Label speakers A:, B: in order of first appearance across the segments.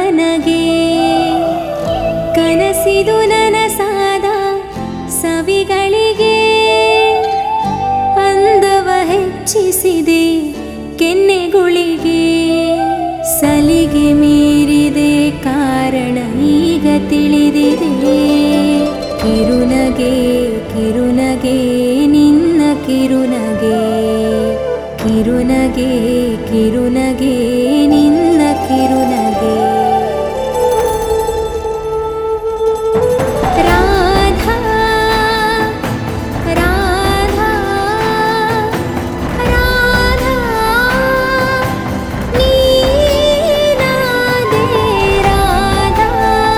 A: ನನಗೆ ಕನಸಿದು ನನಸಾದ ಸವಿಗಳಿಗೆ ಅಂದವ ಹೆಚ್ಚಿಸಿದೆ ಕೆನ್ನೆಗುಳಿಗೆ ಸಲಿಗೆ ಮೀರಿದೆ ಕಾರಣ ಈಗ ತಿಳಿದಿದೆ ಕಿರುನಗೆ ಕಿರುನಗೆ ನಿನ್ನ ಕಿರುನಗೆ ಕಿರುನಗೆ ಕಿರುನಗೆ ನಿನ್ನ ಕಿರುನಗೆ ರಾಧಾ ರಾಧಾ ರಾಧಾ ನೀನಾದೆ ರಾಧಾ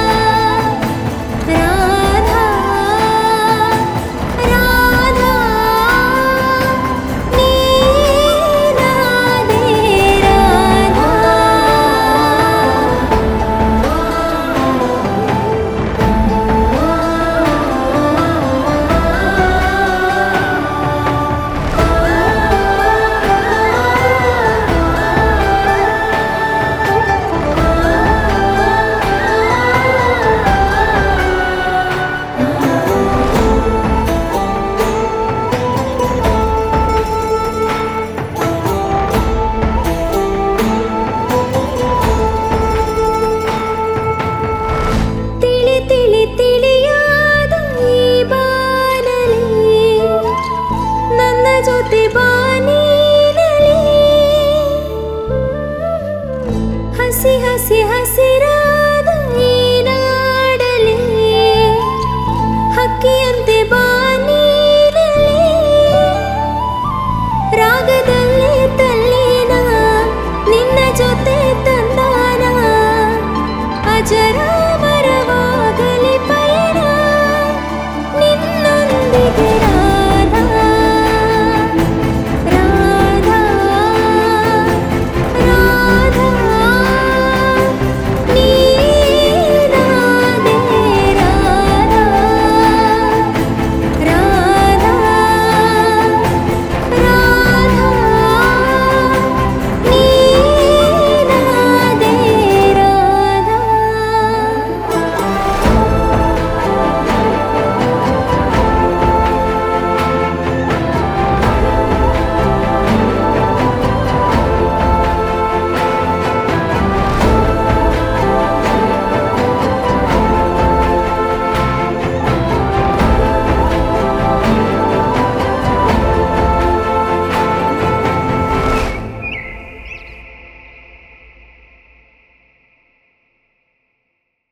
A: ರಾಧಾ ರಾಧಾ ನೀನಾದೆ ರಾಧಾ ತಿಳಿ ತಿಳಿ ತಿಳಿಯಾದ ಈ ಬಾನಲಿ ನನ್ನ ಜೊತೆ ಬಾನೀನಲಿ ಹಸಿ ಹಸಿ ಹಸಿರಾದ ಈ ನಾಡಲಿ ಹಕ್ಕಿಯಂತೆ ಬಾನೀನಲಿ ರಾಗದಲ್ಲಿ ತಲ್ಲಿನ ನಿನ್ನ ಜೊತೆ ತಂದಾನ ಅಜರ